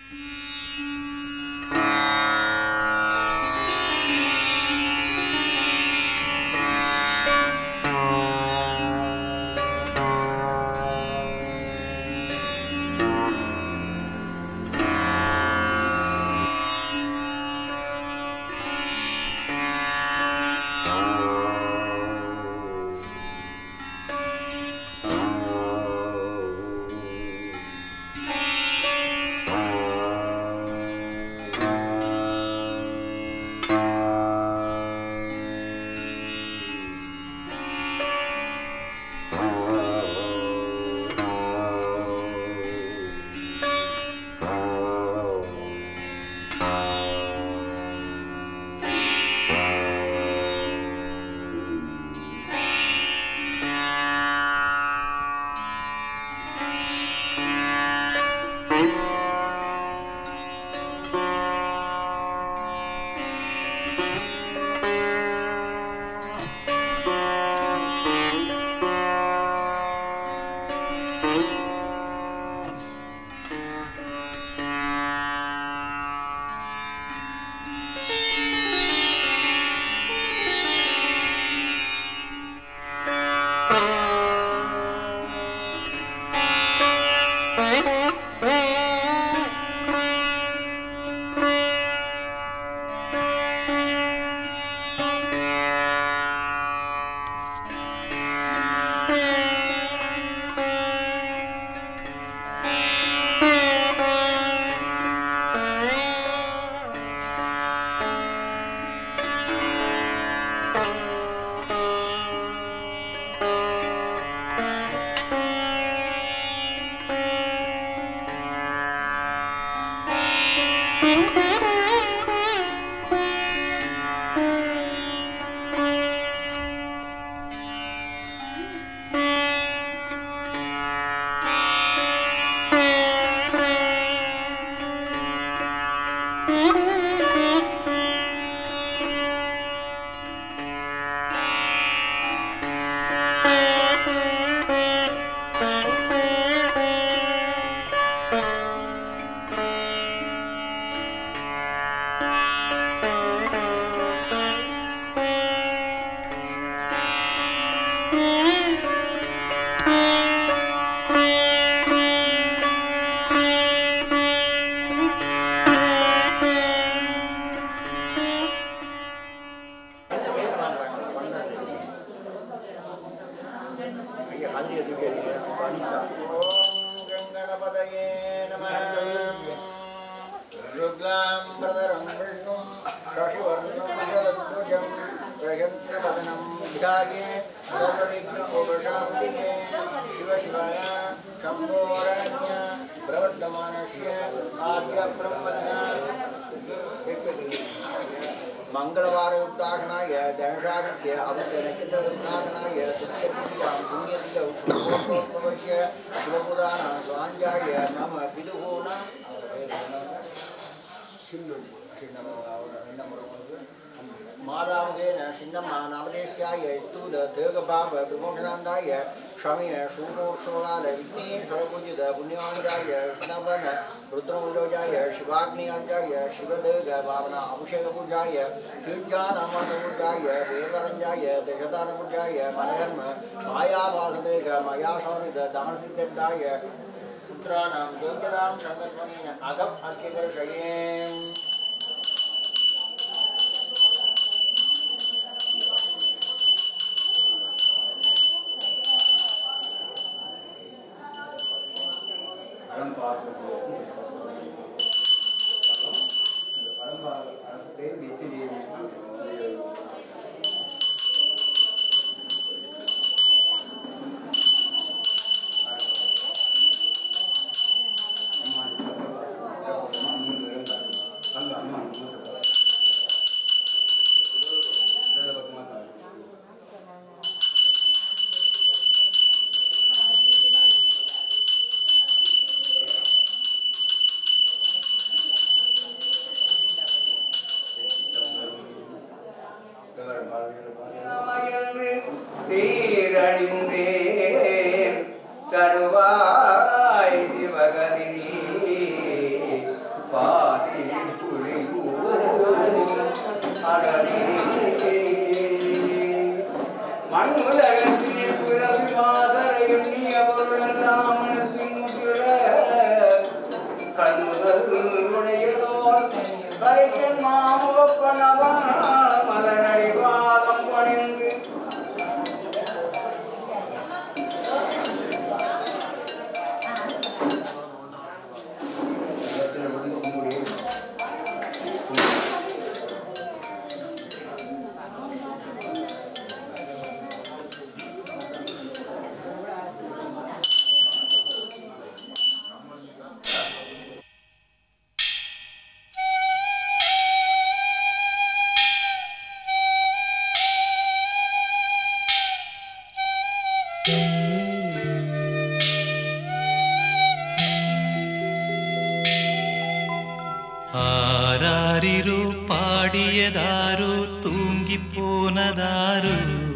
ஐயா கதிரியை தூக்கி அடிங்க. பனிஷா. ஓம் கங்கணபதயே நமः. ருக்லாம் பிரதரம் விஷ்ணும் சசிவர்ணம் சதத்வஜம் பிரயத்னபதனம் தியாயே சர்வவிக்ன உபசாந்திகே சிவ சிவாய சம்போரண்ய பிரவர்த்தமானஸ்ய ஆத்ய பிரம்மணः மங்களவாரயுக்தாகனாய தனுஷாதித்ய அபிஷ நட்சத்திரயுக்தாகனாய துத்தியதிதியாம் புண்ணியதிக உஷ்ணோபவசிய சிவபுராண சுவாஞ்சாய மம பிதுகூண மாதாமுகேன சின்னம்மா நாமதேசியாய ஸ்தூல தேகபாவ பிரமோஷனாந்தாய ஷமய சூமோஷோகால விக்னேஸ்வர பூஜித புண்ணியாஞ்சாய ஸ்னவன ருத்ரமுஜோஜாய சிவாக்னியாஞ்சாய சிவதேக பாவன அபிஷேக பூஜாய தீர்ஜானாமன பூஜாய வேதரஞ்சாய தசதான பூஜாய மனகர்ம மாயாபாசதேக மயாசோரித தானசித்தாய புத்திராணாம் கோஜராம் சங்கர்மணேன அகம் அர்த்திகர்ஷயே படம் பார்க்கறது அந்த படம் பார்க்க பேர் நித்தி தேவி என் மாமுகப்பனவன் மலரடி பாதம் பணிந்து ஆராரிரோ பாடியதாரோ தூங்கி போனதாரோ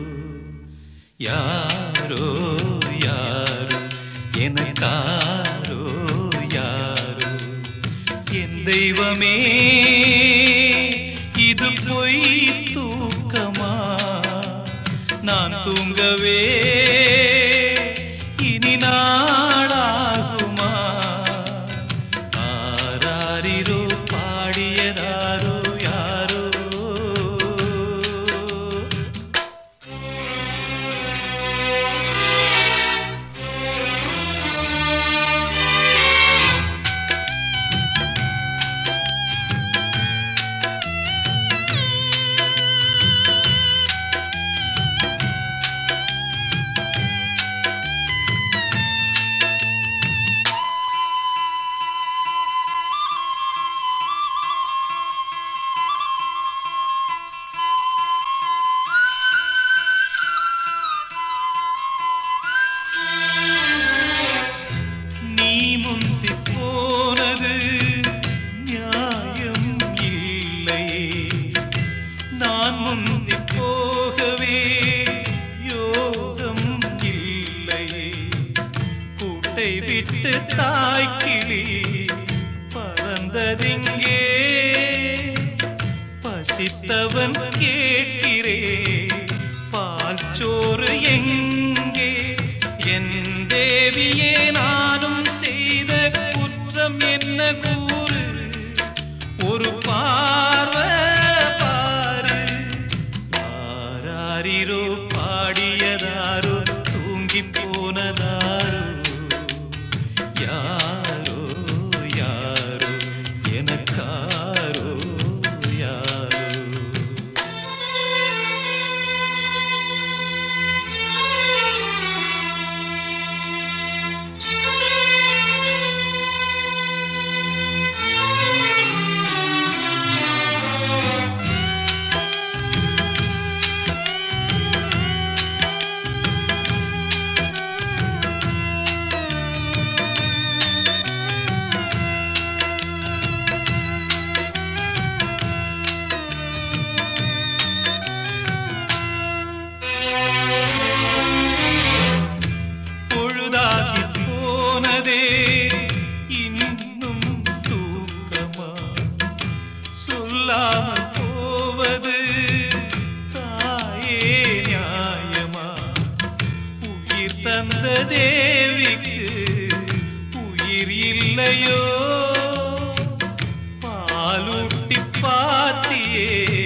யாரோ யாரோ எனக்காரோ யாரோ என் தெய்வமே இது பொய் தூக்கமா நான் தூங்கவே இனி நாளாகுமா ஆராரிரோ பாடியதாரோ யாரோ நீ முந்தி போனது நியாயம் இல்லையே நான் முந்தி போகவே யோகம் இல்லையே கூட்டை விட்டு தாய்க்கிளி பறந்ததிங்கே பசித்தவன் கேட்கிறே பால் சோறு எங்கே என் தேவியே நானும் செய்த குற்றம் என்ன கூறு ஒரு பார்வை பாரு ஆராரிரோ பாடியதாரோ தூங்கி போனதாரோ யாரோ யாரோ எனக்காரோ யாரோ பொழுதாகி போனதே இன்னும் தூக்கமா சொல்லாமல் போவது தாயே நியாயமா உயிர் தந்த தேவிக்கு உயிர் இல்லையோ பாலூட்டி பாத்தியே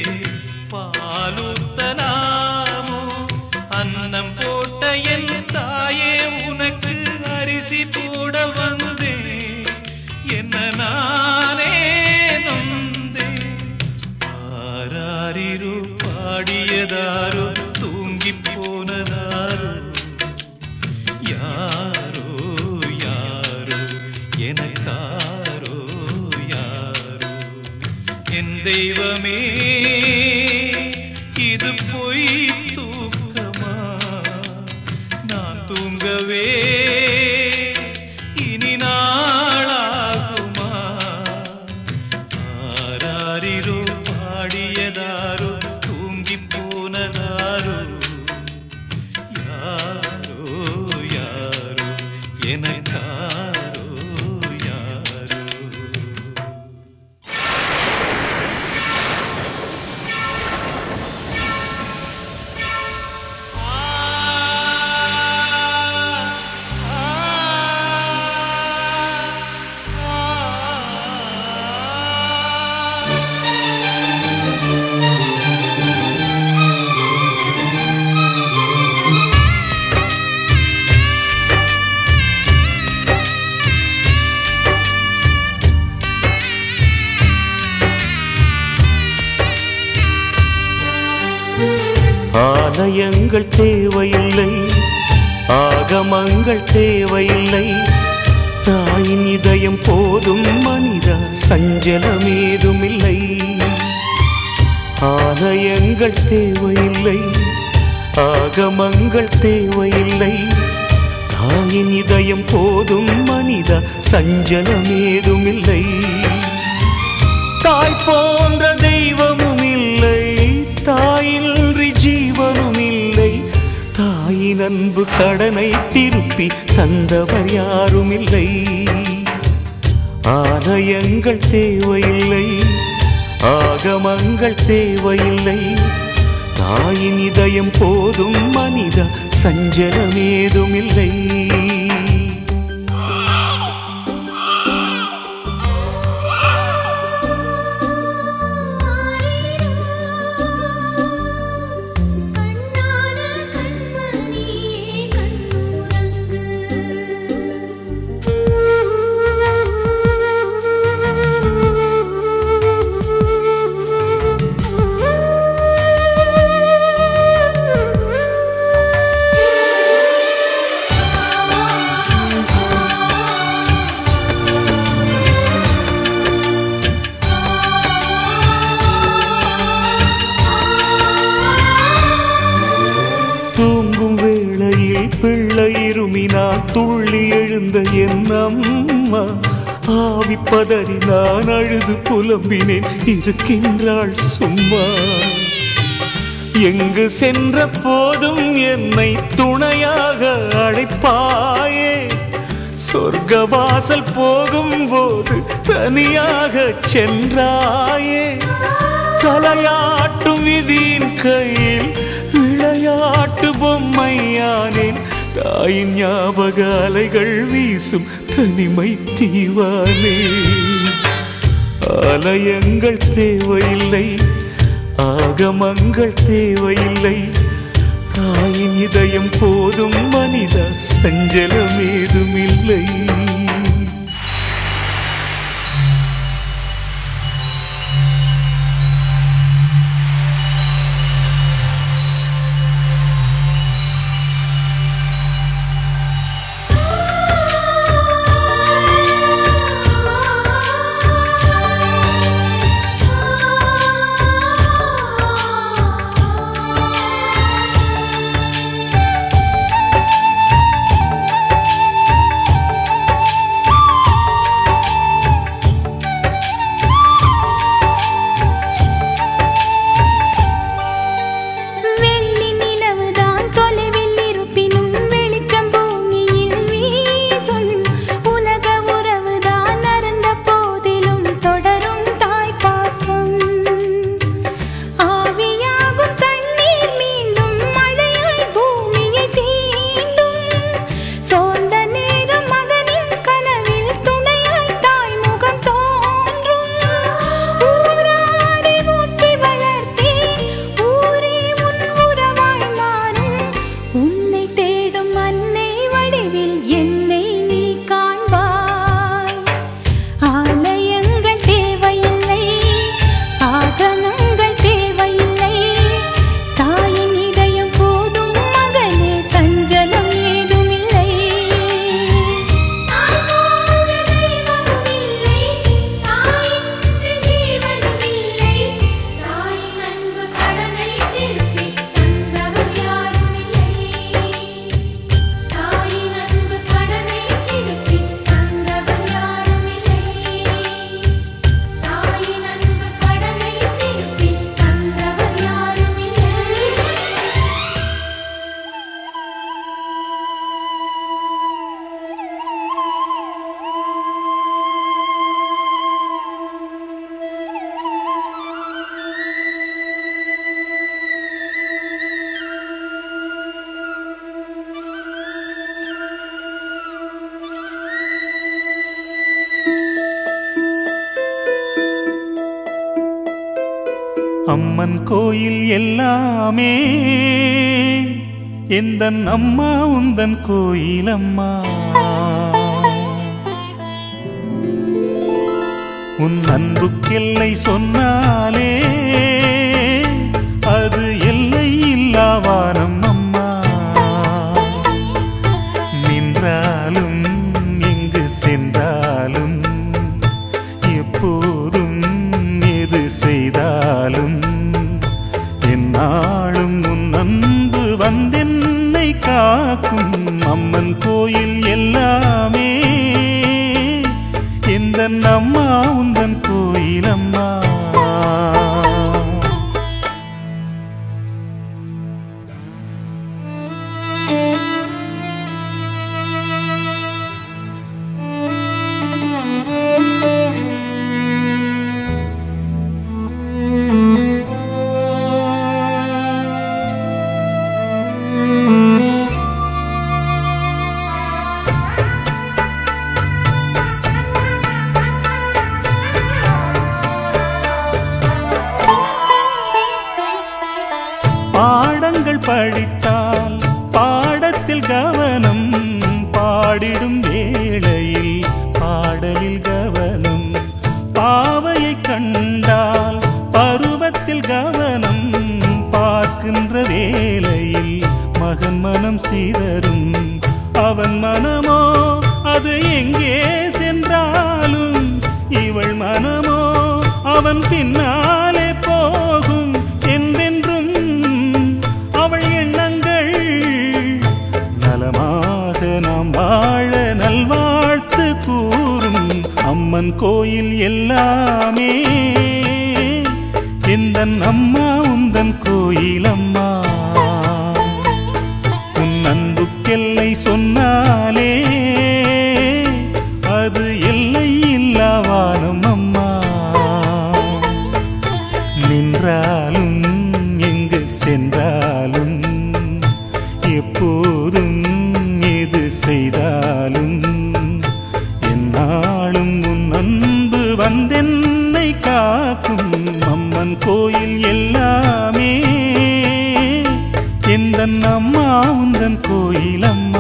பாலூத்தலாமோ அன்னம் போட்ட என் தாயே உனக்கு அரிசி போட வந்தேன் என்ன நானே நொந்தேன் ஆராரிரோ பாடியதாரோ தூங்கி போனதாரோ யாரோ யாரோ எனக்காரோ யாரோ என் தெய்வமே இது பொய் தூக்கமா நான் தூங்கவே இனி நாளாகுமா ஆராரிரோ பாடியதாரோ தூங்கி போனதாரோ யாரோ யாரோ எனக்காரோ யாரோ ஆ ஆலயங்கள் தேவையில்லை ஆகமங்கள் தேவையில்லை தாயின் இதயம் போதும் மனிதா சஞ்சலமேதுமில்லை ஆலயங்கள் தேவையில்லை ஆகமங்கள் தேவையில்லை தாயின் இதயம் போதும் மனிதா சஞ்சலமேதுமில்லை தாய் போன்ற தெய்வமும் இல்லை தாயின்றி ஜீவனும் இல்லை தாயின் அன்பு கடனை திருப்பி தந்தவர் யாரும் இல்லை ஆலயங்கள் தேவையில்லை ஆகமங்கள் தேவையில்லை தாயின் இதயம் போதும் மனித சஞ்சலமேதும் இல்லை கண்ணான கண்மணியே கண்ணுறங்கு தூங்கும் வேளையில் பிள்ளை இருமினால் துள்ளி எழுந்த என் அம்மா ஆவி பதறி நான் அழுது புலம்பினேன் இருக்கின்றாள் சும்மா எங்கு சென்ற போதும் என்னை துணையாக அழைப்பாயே சொர்க்க வாசல் போகும்போது தனியாக சென்றாயே தலையாட்டும் விதியின் கையில் விளையாட்டு பொம்மையானேன் தாயின் ஞாபக அலைகள் வீசும் தனிமை தீவானே ஆலயங்கள் தேவையில்லை ஆகமங்கள் தேவையில்லை தாயின் இதயம் போதும் மனித சஞ்சலமேதுமில்லை வெள்ளி நிலவுதான் தொலைவில் இருப்பினும் வெளிச்சம் பூமியில் வீசும் உலக உறவுதான் அறந்த போதிலும் தொடரும் தாய் பாசம் ஆவியாகும் தண்ணீர் மீண்டும் மழையாய் பூமியை தீண்டும் சோர்ந்த நேரம் மகனின் கனவில் துணையாய் தாய் முகம் தோன்றும் ஊராரை ஊட்டி வளர்த்தேன் ஊரே உன் உறவாய் மாறும் உன்னை தேடும் அன்னை வடிவில் என்னை நீ காண்பாய் ஆலயங்கள் தேவையில்லை ஆகமங்கள் தேவையில்லை தாயின் இதயம் போதும் மகனே சஞ்சலம் ஏதுமில்லை தாய் போன்ற தெய்வமும் இல்லை தாயின்றி ஜீவனும் இல்லை தாயின் அன்பு கடனை திருப்பி தந்தவர் யாரும் இல்லை தாயின் அன்பு கடனை திருப்பி தந்தவர் யாரும் இல்லை தாயின் அன்பு கடனை திருப்பி தந்தவர் யாரும் இல்லை அம்மன் கோயில் எல்லாமே எந்தன் அம்மா உந்தன் கோயில் அம்மா உன் அன்புக்கெல்லை சொன்னாலே அது எல்லை இல்லா வானம் உந்தன் கோயிலம்மா பாடங்கள் படித்தால் பாடத்தில் கவனம் பாடிடும் வேளையில் பாடலில் கவனம் பாவையை கண்டால் பருவத்தில் கவனம் பார்க்கின்ற வேளையில் மகன் மனம் சீதரும் அவன் மனமோ அது எங்கே சென்றாலும் இவள் மனமோ அவன் பின்னாலே போகும் என்றென்றும் அவள் எண்ணங்கள் நலமாக நாம் வாழ நல்வாழ்த்து கூறும் அம்மன் கோயில் எல்லாமே இந்த அம்மா உந்தன் கோயில் அம்மா உன் அன்புக்கெல்லை சொன்னாலே அது எல்லை இல்லாவானும் அம்மா நின்றாலும் எங்கு சென்றாலும் எப்போதும் எது செய்தாலும் என்னாலும் உன் அன்பு வந்தென்னை காக்கும் அம்மன் கோயில் எல்லாமே எந்த அம்மா உந்தன் கோயில் அம்மா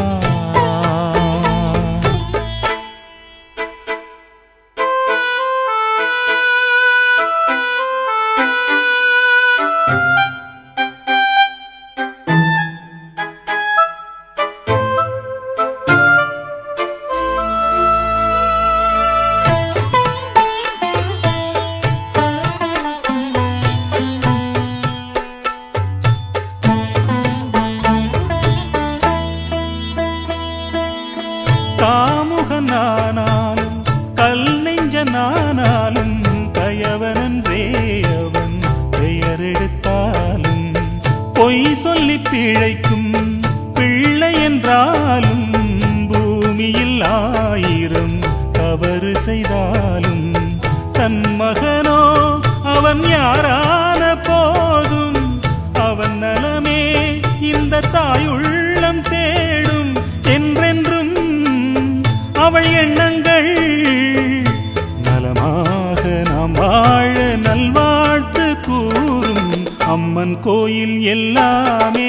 காமுகனானாலும் கல் நெஞ்சனானாலும் கயவனன்றே அவன் பெயரெடுத்தாலும் பொய் சொல்லி பிழைக்கும் பிள்ளை என்றாலும் பூமியில் ஆயிரம் தவறு செய்தாலும் தன் மகனோ அவன் யாரான போதும் அவன் நலமே இந்த தாயுள்ளம் தேடும் என்றென்றும் அவள் எண்ணங்கள் நலமாக நாம் வாழ நல்வாழ்த்து கூறும் அம்மன் கோயில் எல்லாமே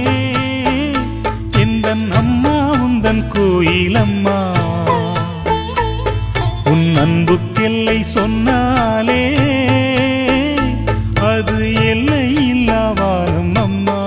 எந்த அம்மா உந்தன் கோயில் அம்மா உன் அன்புக்கெல்லை சொன்னாலே அது எல்லை இல்லாவாலும் அம்மா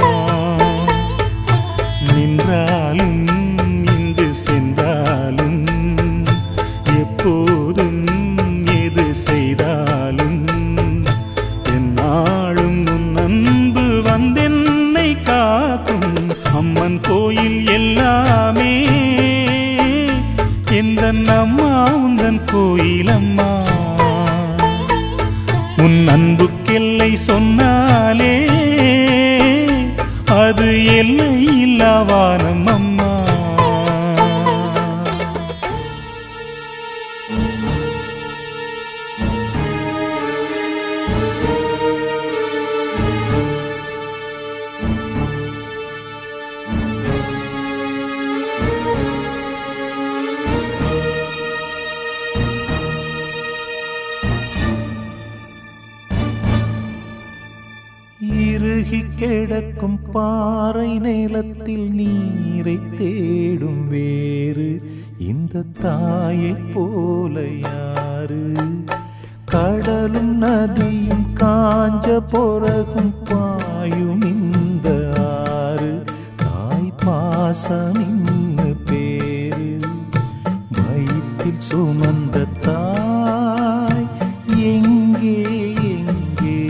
நின்றாலும் இங்கு சென்றாலும் எப்போதும் எது செய்தாலும் என்னாலும் உன் அன்பு வந்தென்னை காக்கும் அம்மன் கோயில் எல்லாமே இந்த அம்மா உந்தன் கோயில் அம்மா உன் அன்புக்கெல்லை சொன்னாலே அது எல்லை இல்லாவானம் அம்மா இறுகி கிடக்கும் பாறை நிலத்தில் நீரை தேடும் வேறு இந்த தாயை போல யாரு கடலும் நதியும் காஞ்ச பொறகும் பாயும் இந்த ஆறு தாய் பாசம் இன்னு பேரு வயிற்றில் சுமந்த தாய் எங்கே எங்கே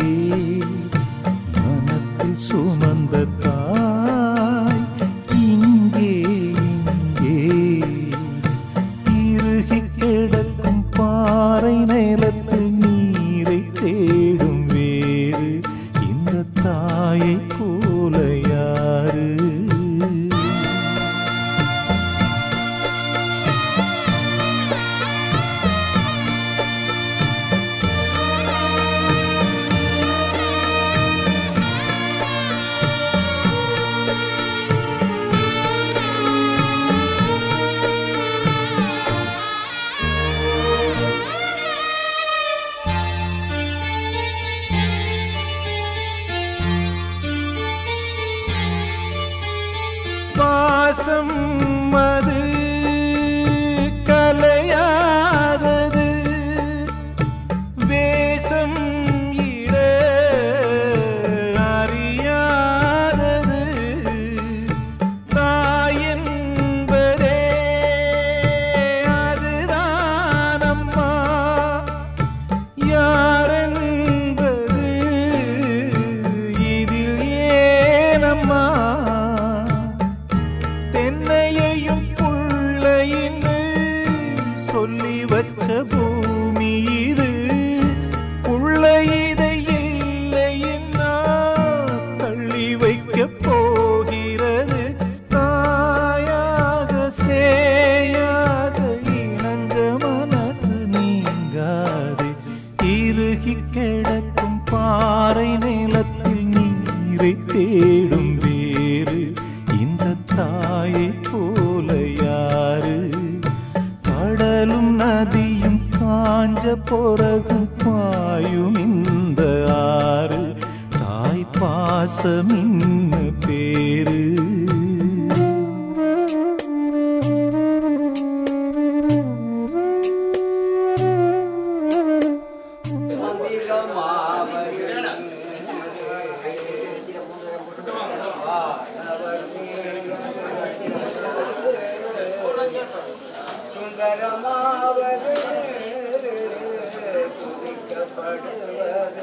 மனத்தில் சுமந்த தாய் இங்கே இங்கே இறுகி கிடக்கும் பாறை நீரை தேடும் வேறு இந்த தாயை போல யாரு கடலும் நதியும் காஞ்ச பிறகும் பாயும் இந்த ஆறு தாய் பாசம் இன்ன பேரு சுந்தரமாவது துதிக்கப்படுவது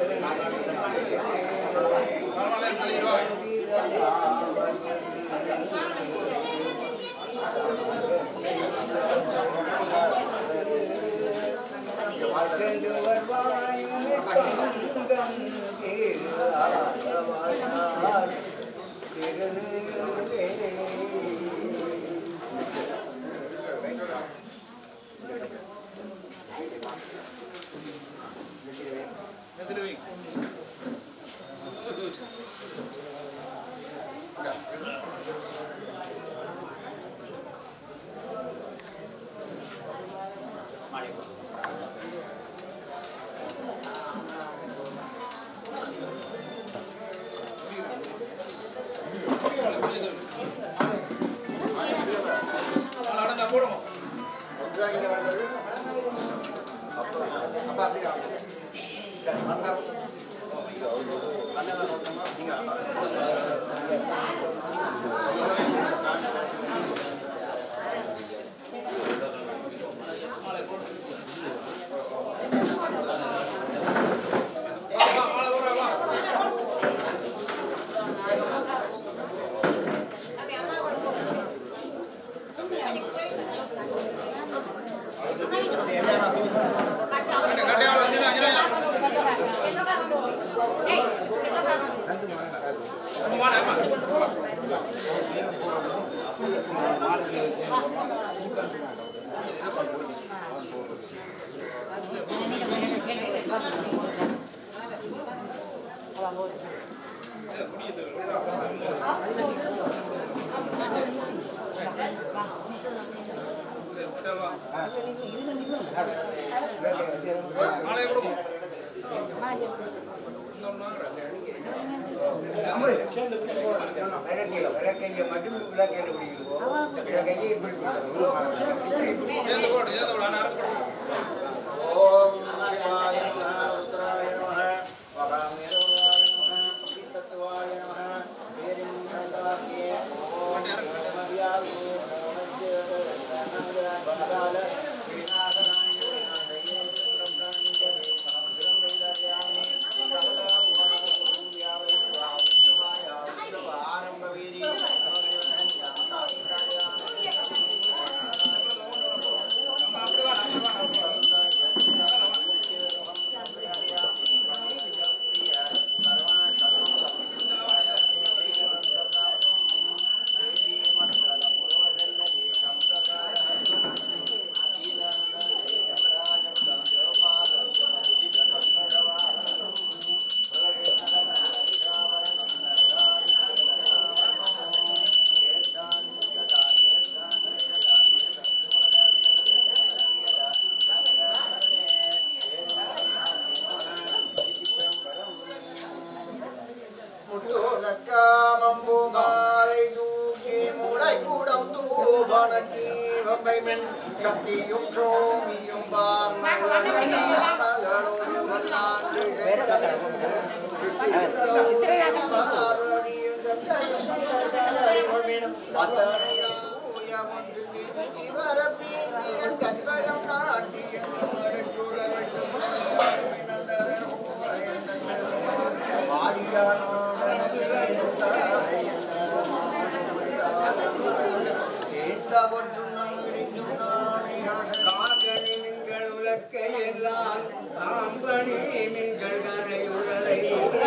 சென்று வருவாயும் கங்கம் திரு ஆசவாயார் திருநீரே ஒன்றா இங்க வந்தது அப்போ அப்போ அப்படியே வாங்க. சரி, வந்தா அண்ணன் நோக்கமா நீங்க எல்லாரும் அப்படியே விளக்கையில விளக்கையில மட்டும் விளக்கையில பிடிக்குவோம் விளக்கையில இப்படி பிடிக்கணும் ஓம் சிவாய நமः ருத்ராய நமः வகாமிரோகாய நமः பவித்தத்வாய நமः வேரிம் சண்டாக்கியே ஓம் நமவியாவே நமஜ்ஜே வனதால விநாசனாய விநாசயே பிரம்மாண்டே சமுத்திரம் வேதாயாமி சகல புவனாபூர்யாவை விஷ்ணுவாய விஷ்ணுவ ஆரம்ப வீரி முட்டுகற்காமம்பு மாலை தூக்கி முளைக்கூடம் தூபனக்கி வம்பைமென் சக்தியும் சோமியும் பார்மகளோடு வல்லாண்டு கற்பகம் நாட்டிய காகணி மின்கள் உலக்கை எல்லாம் சாம்பணி மின்கள் கரை உடலை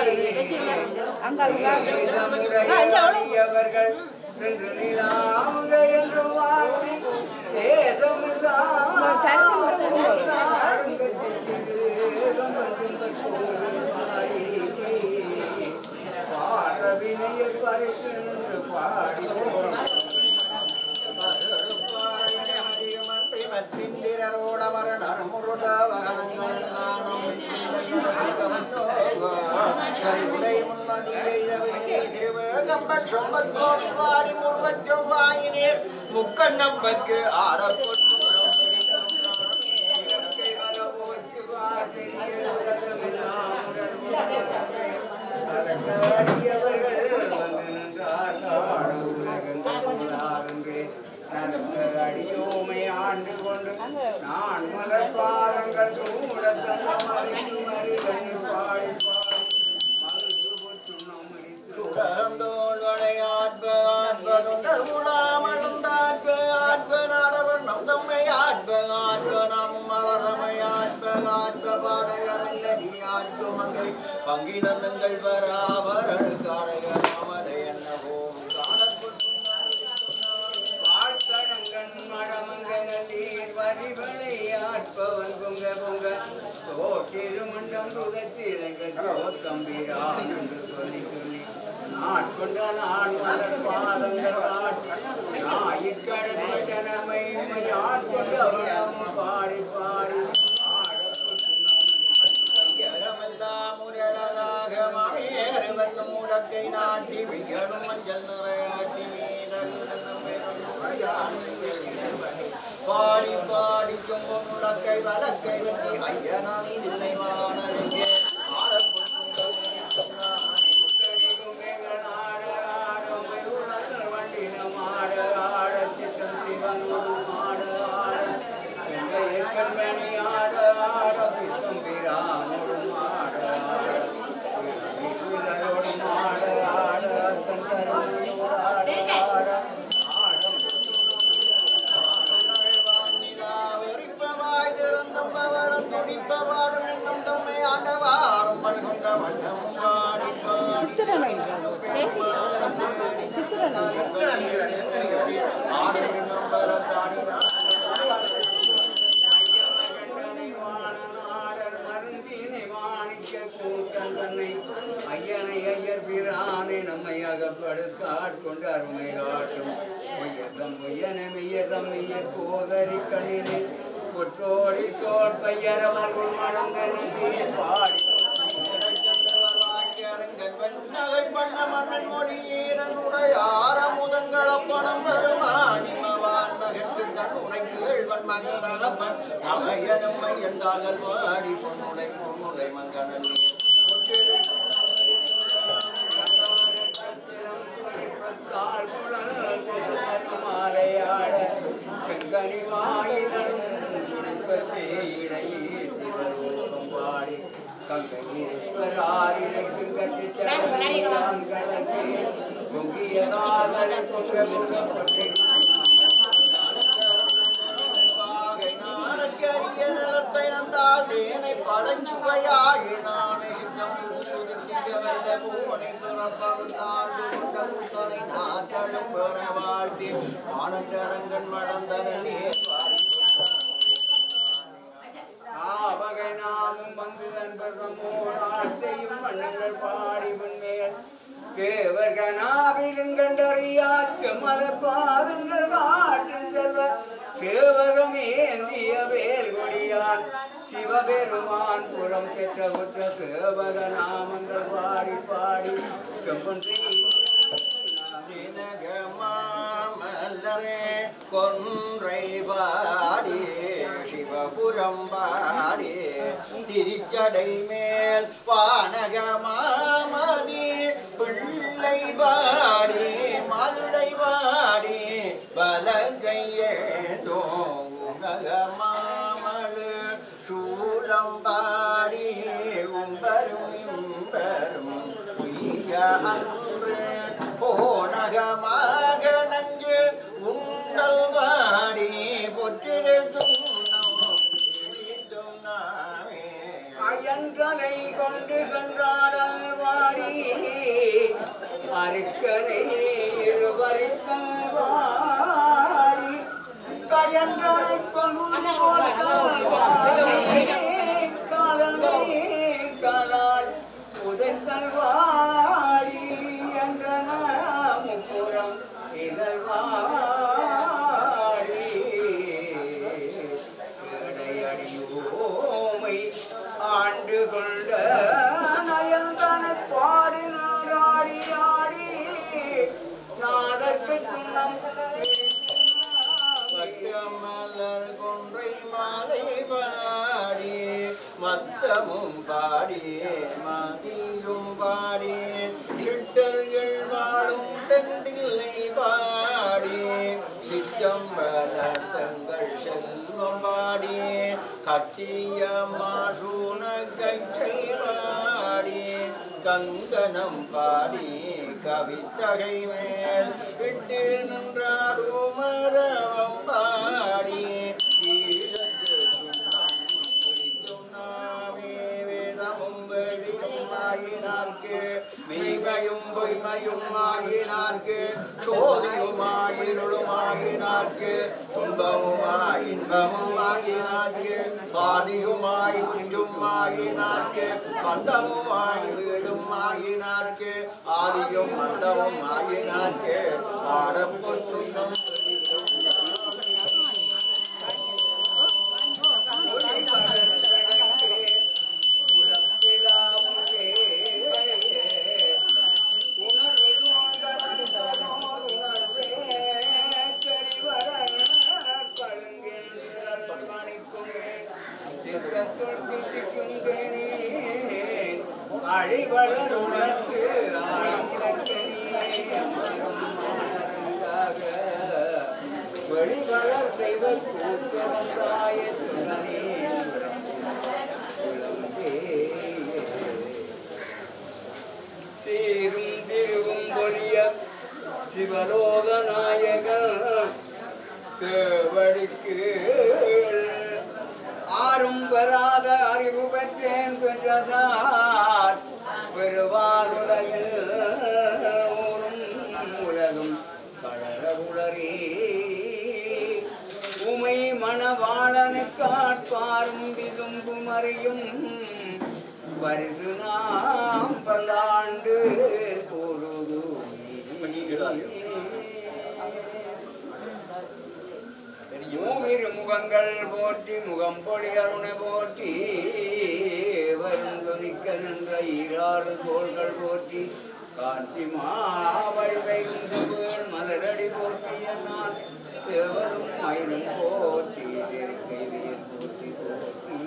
அவர்கள் நின்று நிலாவுக என்று வாழ்த்தி தேசம் பாரவி நம்பர் சொம்பர் கோவில் வாடி முருகன் செவ்வாயினேர் முக்கண்ணம்பற்கு ஆடப்பட்டு அடியோமை ஆண்டு கொண்டு நான் மலர் பாதங்கள் சூட தன்னமரிக்கும் அருகனை பாடி பாடி மகிழ்ந்து புற்றுணம் அடித்து சுடர்ந்தோள் வளையாற்ப ஆற்ப தொண்டர் உலாமழுந்தாற்ப ஆற்ப நாடவர் நம் தம்மை ஆற்ப ஆற்ப நாமும் அவர் தம்மை ஆற்ப ஆற்ப பாடகமில்லடி ஆற்ப மங்கை பங்கினங்கள் பராபரர் காடக நாமலை என்னவோம் பாட்டடங்கண் மடமங்கன நீர் வரிவளை ஆட்பவன் பொங்க பொங்க தோற்றிருமண்டம் துதத்திரங்க தோத்தம்பிரான் என்று சொல்லி சொல்லி நாட்கொண்ட நான் மலர் பாதங்கள் நாயிற்கடற்பட்ட நன்மை ஆட்கொண்ட அவனம் பாடி பாடி ஆடப்பட்டு கையகமெல்லாம் உரலதாக மாவேறுவன் மூலக்கை நாட்டி வியலும் மஞ்சள் நிறையாட்டி மீதல் தன்னம் பெரும் உரையாண்மை வெளியிடுவனே. பாடி பாடி தும்பும் முழக்கை வலக்கை வெட்டி ஐயனானி தில்லை வானருங்கே வெறிப்பவாய் திறந்தும் பவளம் துடிப்பவாடும் இன்னும் தம்மை ஆண்டவாரும் பணிகொண்ட வண்ணம் பாடி பாடி ஆடும் நம்பர பாடினார் ஐயனை ஐயர் பிரானை நம்மை அகப்படுத்தாட்கொண்டு அருமை காட்டும் உயர்தம் உயன மெய்யதம் மெய்யர் போதறி கண்ணினை கொட்டோடி தோல் பையரவர்கள் மடங்கன பாடி வாடி பொன்னுடை பொன்னுடை மங்கனே பாகை நாடற்கரிய நிலத்தை நந்தால் தேனை பழஞ்சுவையாழி நாணை சித்தம் சுதித்திக்க வல்ல பூனை பிறப்பருந்தாண்டு கொண்ட புத்தனை நாத்தழும் பெற வாழ்த்தி வானற்றடங்கன் மடந்தனே ஆவகை நாமும் வந்து நண்பர்தமோடு செய்யும் வண்ணங்கள் பாடி உண்மையல் தேவர்கனாவிலும் கண்டறியாச்சு மலப்பாதங்கள் காட்டும் செல்வ சேவகமேந்திய வேல் கொடியான் சிவபெருமான் புறம் செற்ற குற்ற சேவக நாமங்கள் பாடி பாடி செம்பன் மல்லரே கொன்றை பாடி சிவபுரம் பாடி திருச்சடை மேல் வானகமாமதி பிள்ளை பாடி மதுடை பாடி பலகையேதோ உலகமாமது சூலம் பாடி உம்பரும் இம்பரும் உய்ய அன்று போனகமாக நஞ்சு உண்டல் பாடி பொற்றிரு அயன்றனை கொண்டு சென்றாடல் வாடி அருக்கனை இருவரித்தல் வாடி கயன்றனை கொண்டு போட்டால் வாடி காலமே காலால் உதைத்தல் வாடி என்றன முப்புறம் இதழ் வாடி இடையடியோமை ஆண்டு கொண்ட நயந்தன பாடினாடி ஆடி மத்தமும் பாடி மதியும் பாடி சிட்டர்கள் வாழும் தெண்டில்லை பாடி சிற்றம்பலத்தங்கள் செல்வம் பாடி கட்டிய மாசூன கைச்சை பாடி கங்கணம் பாடி கவித்தகை மேல் விட்டு நின்றாடும் மரவம் பாடி ஈழத்து சுண்ணம் குறித்தும் நாமே வேதமும் வெளியும் ஆயினார்க்கு மெய்மையும் பொய்மையும் ஆயினார்க்கு சோதியுமாயிருளும் ஆயினார்க்கு துன்பமுமாய் இன்பமும் ஆயினார்க்கு பாதியுமாய் முற்றும் ஆயினார்க்கு பந்தமுமாய் வீடும் ஆயினார்க்கு ஆதியும் மண்டமும் ஆயினார்க்கு பாடப்பொற்றுண்ணும் அழிவளர் உணர்த்து வெளிவளர் தெய்வ கூத்தவந்தாய துணனே சீரும் திருவும் பொலிய சிவலோக நாயகன் சேவடிக்கு ஆறும் பெறாத அறிவு பெற்றேன் பெற்றதார் பெருவாருலகில் ஊரும் உலகும் பழர உளரே உமை மணவாளனை காட்பாரும் விசும்பும் அறியும் பரிசு நாம் பல்லாண்டு கூறுது மூவிரு முகங்கள் போற்றி முகம் பொடி அருணை போற்றி வருங்கொதிக்க நின்ற ஈராறு தோள்கள் போற்றி காட்சி மாவடிவையும் செவ்வேள் மலரடி போற்றி என்னால் செவரும் மயிலும் போற்றி தெருக்கை வேர் போற்றி போற்றி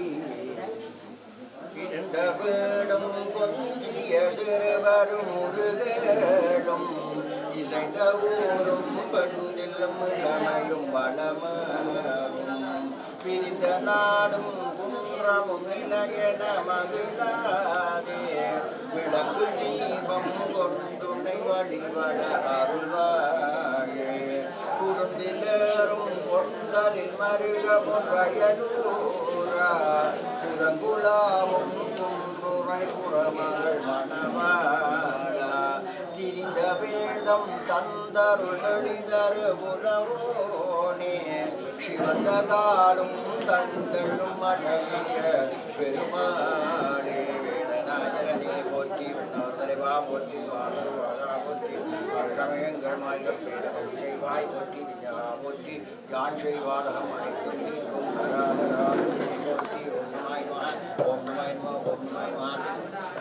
இருந்த வேடும் கொஞ்சிய சிறுவரும் முருகலும் இசைந்த ஊரும் பெண்டிலும் இளமையும் வளமும் பிரிந்த நாடும் குன்றமும் நிலையன மகிழாதே விளக்கு தீபம் கொண்டுனை வழிபட அருள்வாயே குருந்திலேறும் கொண்டலில் மருகமும் வயலூரா புறங்குளாவும் குன்றுரை புறமகள் மணவாளா திரிந்த வேதம் தந்தருள் தெளிதரு புலவோனே சிவந்த காலும் தந்தழும் அழகிய பெருமாளே வேதநாயகனே போற்றி விண்ணவர்தலைவா போற்றி வாழ்வா போற்றி சமயங்கள் மாய்கள் பேதகம் செய்வாய் போற்றி விஞ்ஞா போற்றி யான் செய்வாதகம் அனைத்தும் நீக்கும் ஹராஹரா போற்றி போற்றி ஓம் நமாய் மகா ஓம் நமாய் மகா ஓம் நமாய் மகா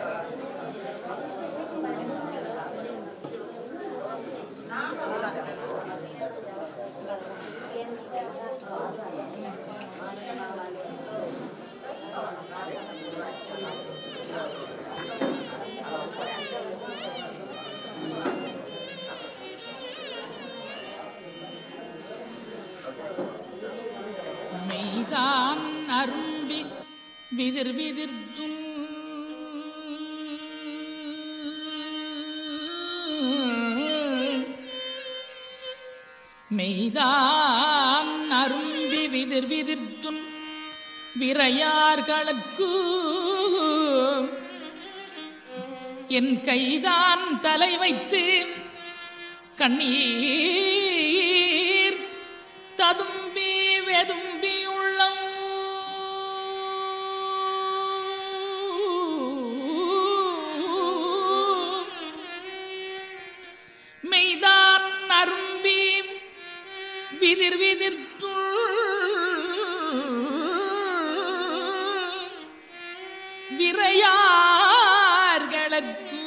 மெய்தான் அரும்பி விதிர் விதிர்த்தும் மெய்தான் அரும்பி விதிர் விதிர்த்தும் விரையார்களுக்கு என் கைதான் தலை வைத்து கண்ணீர் ததும்பி வெதும்பி உள்ளம் மெய்தான் அரும்பி விதிர் விதிர்த்து விரையார்களுக்கு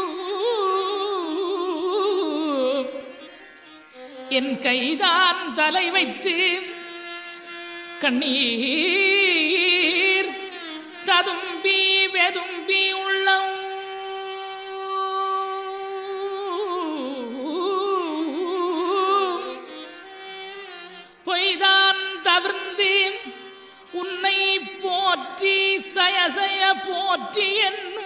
என் கைதான் தலை வைத்து கண்ணீர் ததும்பி வெதும்பி உள்ளம் பொய்தான் தவிர்ந்து உன்னை போற்றி சயசய போற்றி என்னும்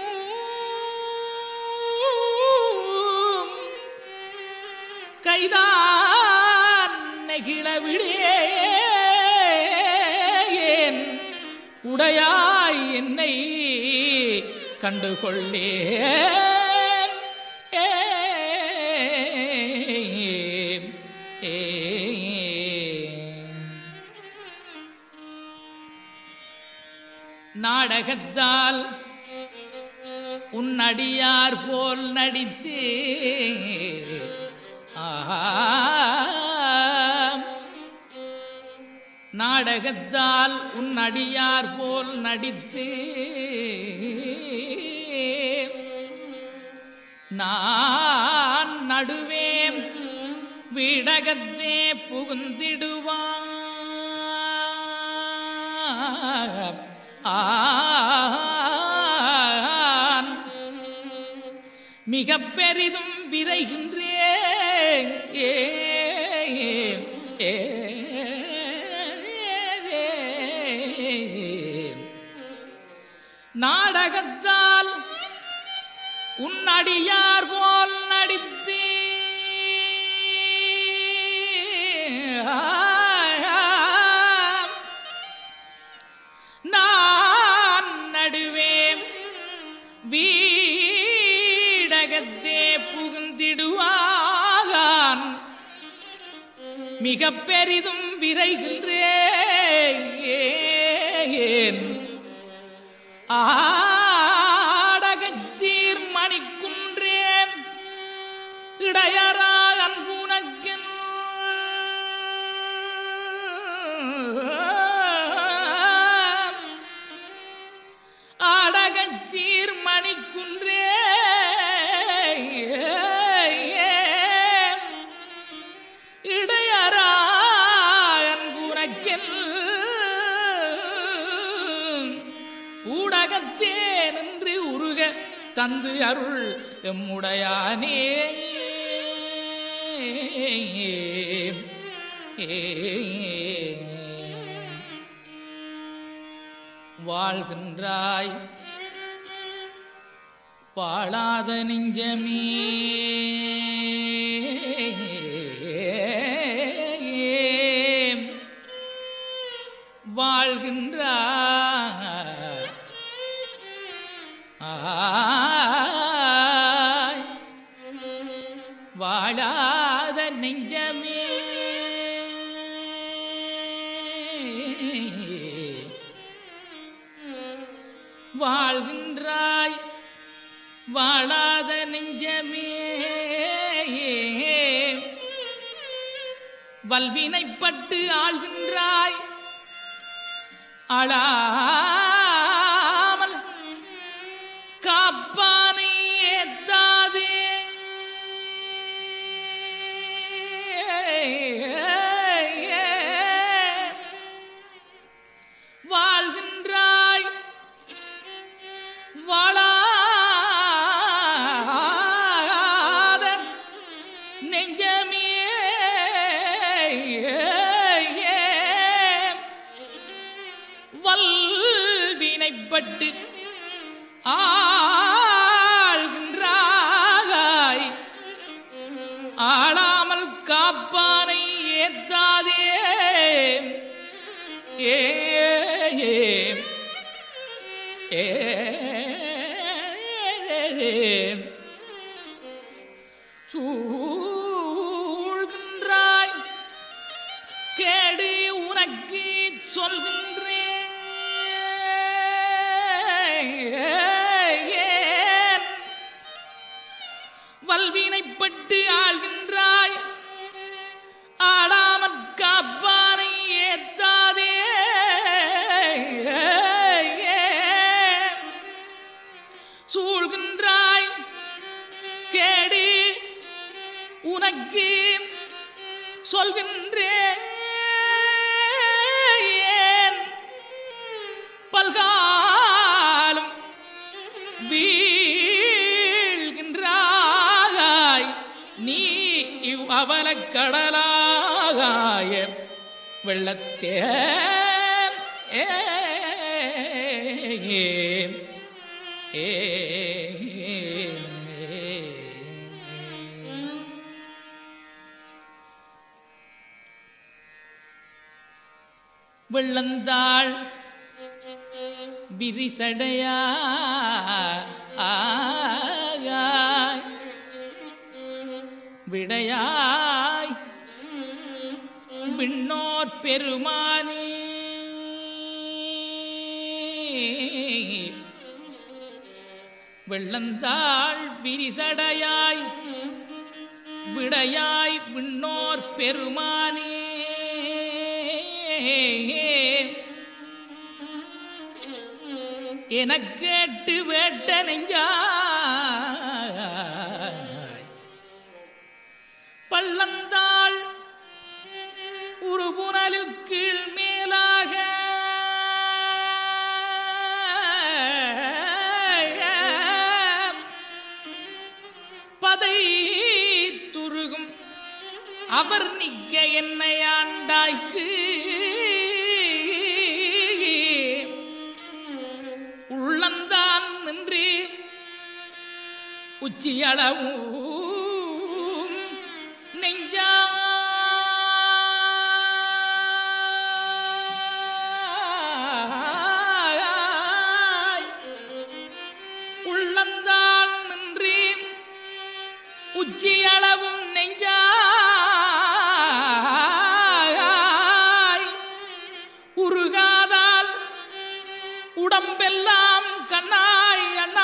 கைதான் நெகிழ விடேன் உடையாய் என்னை கண்டுகொள்ளேன் ஏம், ஏம். நாடகத்தால் உன் அடியார் போல் நடித்து ஆம். நாடகத்தால் உன் அடியார் போல் நடித்து நான் நடுவே விடகத்தே புகுந்திடுவான் ஆன் மிக பெரிதும் விரைகின்றேன் ஏ ஏ, ஏ, நாடகத்தால் உன் அடியார் போல் நடித்து நான் நடுவேன் வீடகத்தே புகுந்திடுவான் மிக பெரிதும் விரைகின்றேன் ஆடகச்சீர் மணிக்குன்றேன் இடையரா அன்புனக்கின் ஆடகச்சீர் மணிக்குன்றே இடையரா அன்புனக்கில் ஊடகத்தே நின்று உருக தந்து அருள் எம்முடையானே வாழ்கின்றாய் பாழாத நெஞ்சமே வாழ்கின்றாய் ஆய் வாழாத நெஞ்சமே வாழ்கின்றாய் வாழாத நெஞ்சமே வல்வினைப்பட்டு ஆள்கின்றாய் அழாமல் காப்பானை ஏத்தாதே வாழ்கின்றாய் வாழாத நெஞ்சமே வல்வினைப்பட்டு ஆழ்கின்றாய் ஆளாமல் காப்பானை ஏத்தாதே ஏ ஏ ஏ சூழ்கின்றாய் கேடு உனக்கு சொல்கின்றேன் வல்வினைப்பட்டு ஆள்கின்றாய் ஆடாமற் காப்பானை ஏத்தாதே சூழ்கின்றாய் கேடு உனக்கு சொல்கின்றேன் பல்கால் வெள்ளத்தே ஏ ஏ வெள்ளந்தாள் விரிசடையா விடையாய் விண்ணோர் பெருமானே வெள்ளந்தாள் விரிசடையாய் விடையாய் விண்ணோர் பெருமானே எனக் கேட்டு வேட்ட நெஞ்சாய் பள்ளந்தாள் உருபுணலில் கீழ் மேலாக பதை துருகும் அவர் நிக்க என்னை ஆண்டாய்க்கு உள்ளந்தான் நின்று உச்சியளவும் நெஞ்சாய் உள்ளந்தால் நின்றேன் உச்சியளவும் நெஞ்சாய் உருகாதால் உடம்பெல்லாம் கண்ணாய் அண்ணா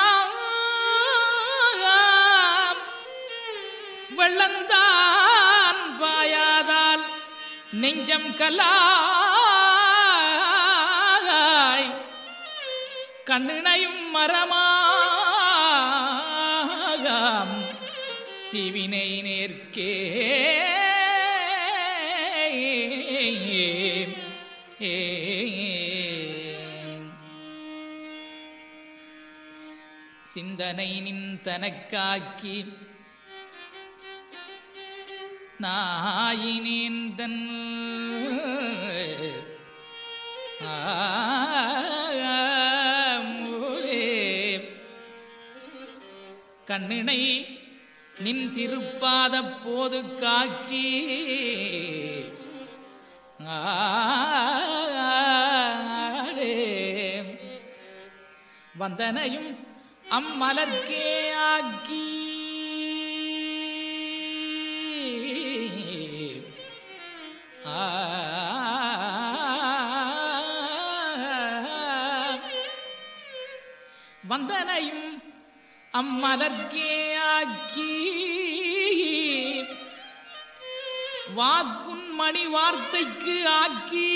வெள்ளந்தான் பாயாதால் நெஞ்சம் கல்லாய் கண்ணினையும் மரமாகாம் தீவினை நேர்க்கே சிந்தனை நின் தனக்காக்கி நாயினேந்தன் ஆமூலே. கண்ணினை நின் திருப்பாத போது காக்கி ஆடே. வந்தனையும் அம்மலர்க்கே ஆக்கி வந்தனையும் அம்மலர்க்கே ஆக்கி வாக்குன் மணி வார்த்தைக்கு ஆக்கி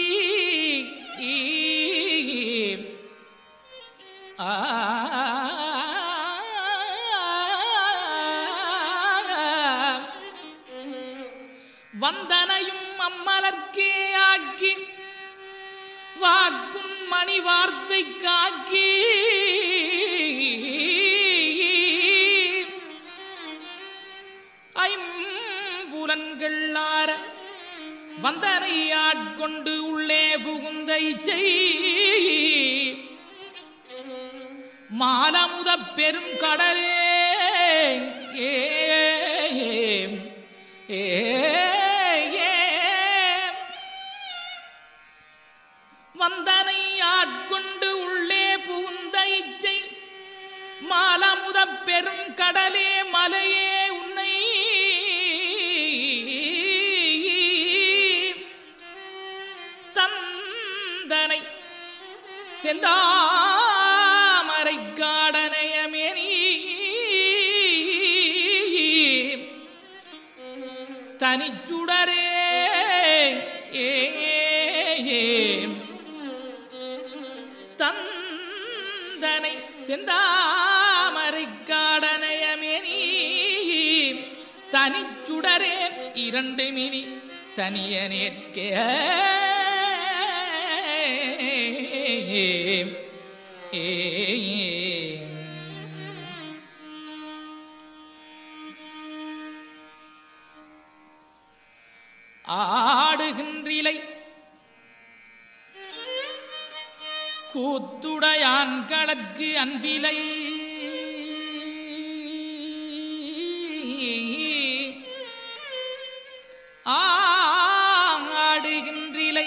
வந்தனையும் அம்மலர்க்கே ஆக்கி வாக்குன் மணி வார்த்தை காக்கி ஐம்புலன்கள் ஆற வந்தனை ஆட்கொண்டு உள்ளே புகுந்த இச்சை மாலமுத பெரும் கடலே ஏ ஏ ஏ வந்தனை ஆட்கொண்டு உள்ளே புகுந்த இச்சை மாலமுத பெரும் கடலே மலையே உன்னை தந்தனை செந்தாமரை காடனையமேனி தனிச்சுடரே ஏ தந்தனை செந்தாமரை காடனையமேனி தனிச்சுடரே இரண்டு மினி தனிய நேர்க்கே ஆடுகின்றிலை கூத்துடையான் கடற்கு அன்பிலை ஆடுகின்றிலை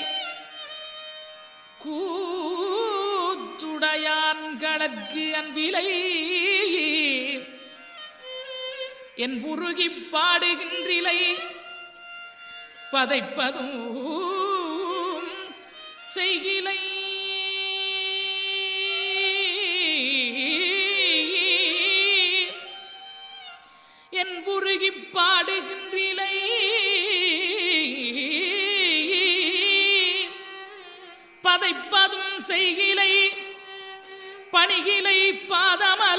கூத்துடையான் கடற்கு அன்பிலை என் புருகிப் பாடுகின்றிலை பதைப்பதும் செய்கிலை என் புருகிப் பாடுகின்றிலை பதைப்பதும் செய்கிலை பணிகிலை பாதமல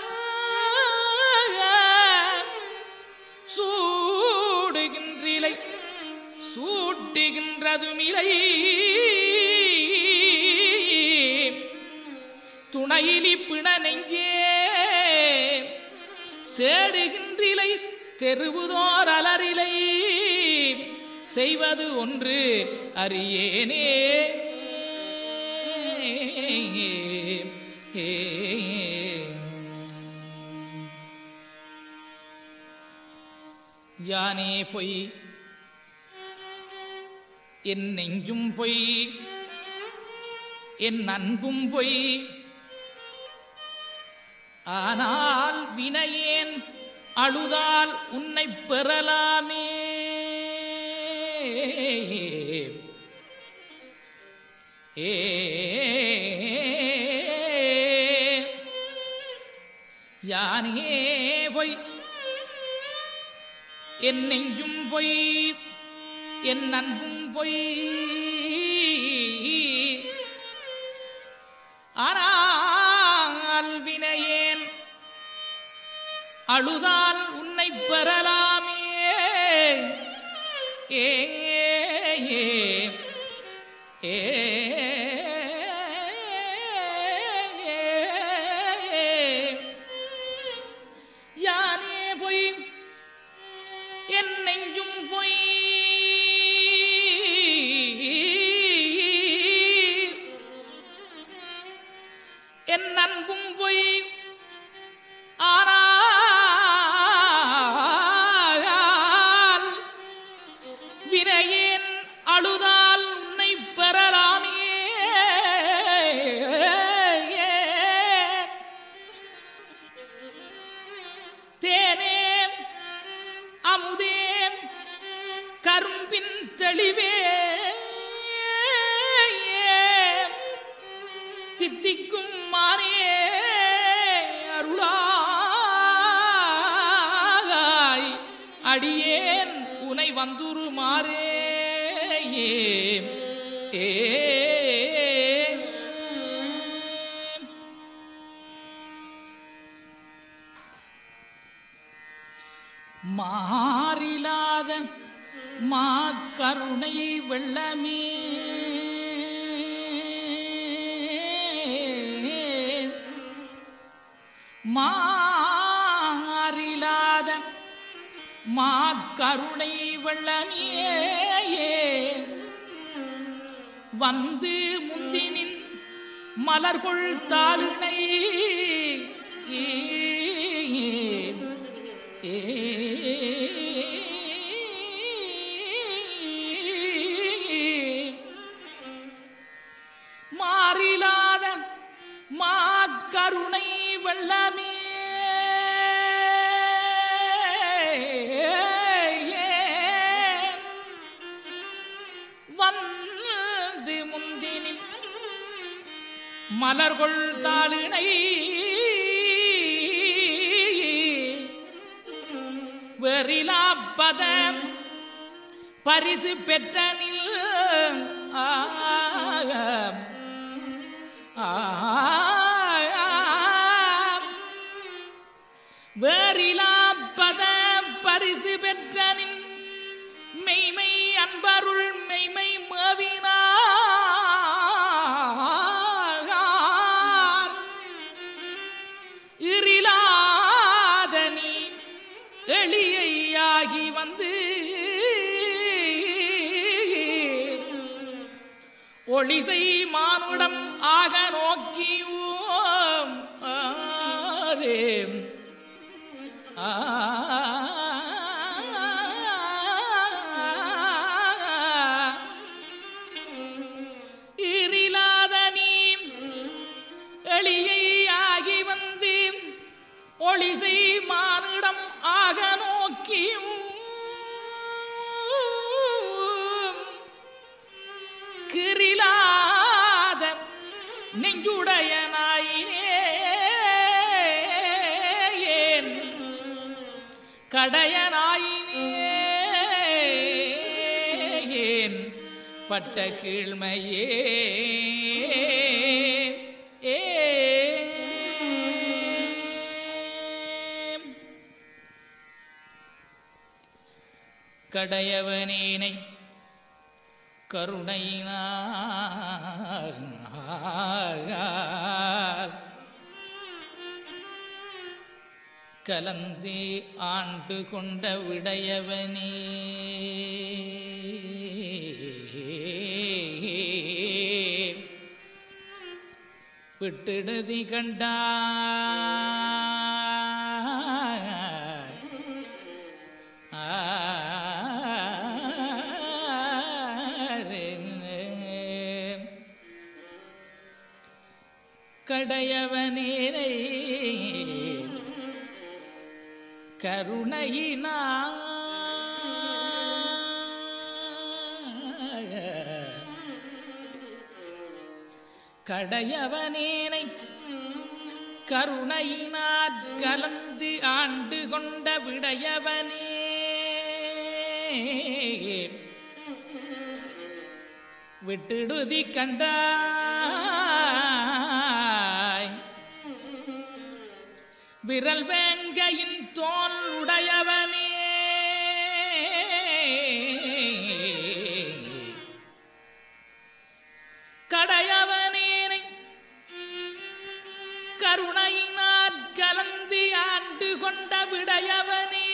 சூடுகின்றிலை சூட்டுகின்றதுமிலை துணையிலி பிண நெஞ்சே தேடுகின்றிலை தெருவுதோர் அலறிலை செய்வது ஒன்று அறியேனே யானே பொய் என் நெஞ்சும் பொய் என் அன்பும் பொய் ஆனால் வினையேன் அழுதால் உன்னை பெறலாமே ஏ யானே பொய் என் நெஞ்சும் பொய் என் அன்பும் பொய் ஆனால் வினையேன் அழுதால் உன்னை பெறலாமே ஏ ஏ ஏ யானே பொய் என் நெஞ்சும் பொய் என் அன்பும் பொய் ஆனால் வினையேன் அழுதால் உன்னை பெறலாமே தேனே அமுதே கரும்பின் தெளிவே தித்திக்கும் மானே அருளாய் அடியேன் உனை வந்துருமாறே ஏ மாறிலாத மா கருணை வெள்ளமே மாறிலாத மா கருணை வெள்ளமே வந்து முந்தினின் மலர்கொள் தாளினை மாறிலாத மா கருணை வெள்ளமே வந்து முந்தினின் மலர்கொள் தாளினை வெறிலாப்பதம் பரிசு பெற்றனில் ஆம். ஆம். வேறிலாப்பத பரிசு பெற்றனின் மெய்மை அன்பருள் மெய்மை மேவினார் இரிலாத நீ எளியாகி வந்து ஒளிசை மானுடம் ஆக நோக்கியோம் ஆரே ஈரிலாத நீ எளியை ஆகி வந்து ஒளிசை மானிடம் ஆக நோக்கியும் கிரிலாத நெஞ்சுடைய நாயினே ஏன் கடைய நாயினே ஏன் பட்ட கீழ்மையே ஏ கடையவனேனை கருணையினார் கலந்தே ஆண்டு கொண்ட விடையவனே விட்டிடுதி கண்டா கடையவனேனை கருணையினா கடையவனேனை கருணையினாற் கலந்து ஆண்டு கொண்ட விடையவனே விட்டிடுதி கண்டாய் விரல் வேங்கையின் தோல் உடையவனே கடையவனேனை கருணையினாற் கலந்து ஆண்டு கொண்ட விடையவனே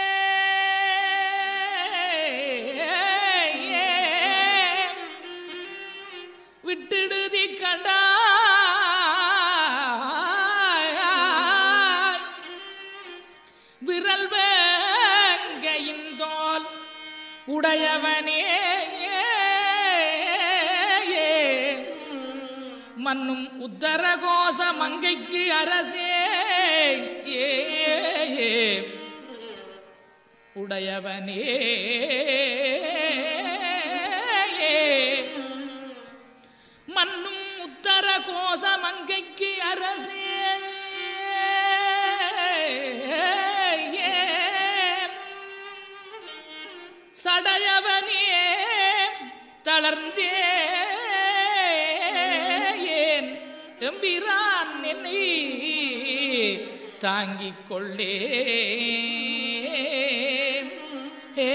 விட்டிடுதி கண்டாய் விரல் வேங்கையின் தோல் உடையவனே மன்னும் உத்தரகோச மங்கைக்கு அரசே ஏ உடையவனே மன்னும் உத்தர கோச மங்கைக்கு அரசே சடையவனே தளர்ந்தே ஏன் எம்பிரான் என்னை தாங்கிக் கொள்ளே ஏ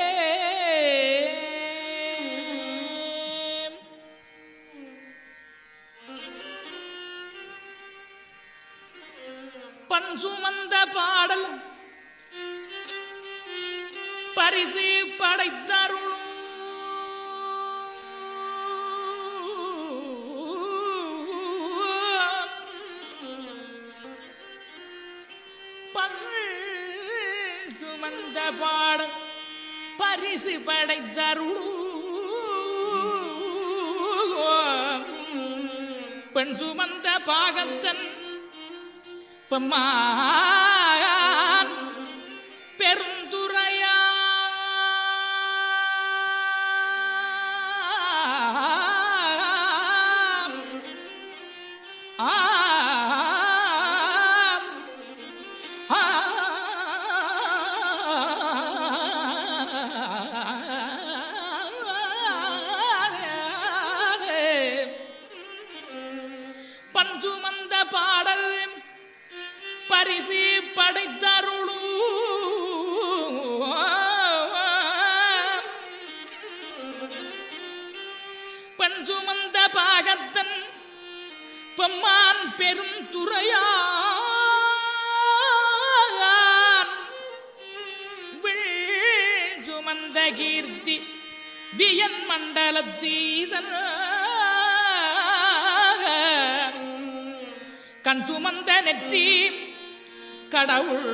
பண் சுமந்த பாடல் பரிசு படைத்தருளும் பண் சுமந்த பாடல் பரிசு படைத்தருளும் பெண் சுமந்த பாகத்தன் பெம்மான் பெருந்துரையா பஞ்சுமந்த பாடல் பரிசு படைத்தருளு பெண் சுமந்த பாகத்தன் பெம்மான் பெரும் துறையான் வில் சுமந்த கீர்த்தி வியன் மண்டலத்தீதன் கண் சுமந்த நெற்றி கடவுள்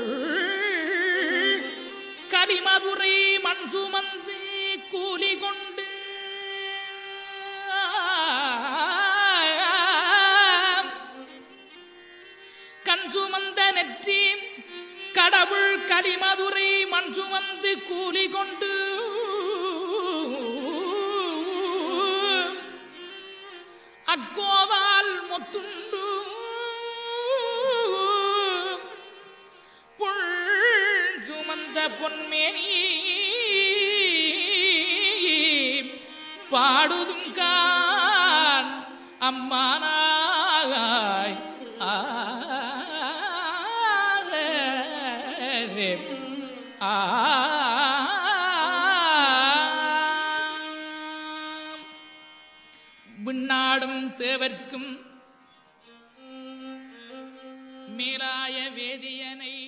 கலிமதுரை மண் சுமந்து கூலி கொண்டு கண் சுமந்த நெற்றி கடவுள் கலிமதுரை மண் சுமந்து கூலி கொண்டு அக்கோவால் முத்துண்டு புல் சுமந்த பொன்மேனி பாடுதும் கான் அம்மானாய் ஆரே. ஆம். விண்ணாடும் தேவர்க்கும் மேலாய வேதியனை